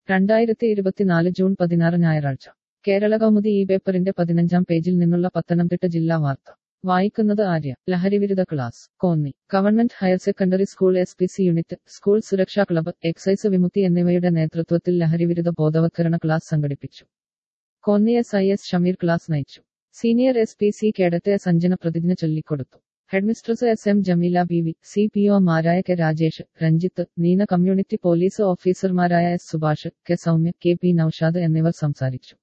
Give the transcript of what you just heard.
രണ്ടായിരത്തി ഇരുപത്തിനാല് ജൂൺ പതിനാറ് ഞായറാഴ്ച കേരള കൗമുദി ഈ പേപ്പറിന്റെ പതിനഞ്ചാം പേജിൽ നിന്നുള്ള പത്തനംതിട്ട ജില്ലാ വാർത്ത വായിക്കുന്നത് ആര്യ ലഹരിവിരുദ്ധ class Konni government higher secondary school S P C unit school സുരക്ഷാ ക്ലബ്ബ് എക്സൈസ് വിമുക്തി എന്നിവയുടെ നേതൃത്വത്തിൽ ലഹരിവിരുദ്ധ ബോധവത്കരണ ക്ലാസ് സംഘടിപ്പിച്ചു Konni S I S Shameer class നയിച്ചു senior S P C cadet S Anjana പ്രതിജ്ഞ ചൊല്ലിക്കൊടുത്തു headmistress S M Jameela B V C P ഒമാരായ K Rajesh Ranjith Neena community police ഓഫീസർമാരായ S Subhash K Soumya K P Noushad എന്നിവർ സംസാരിച്ചു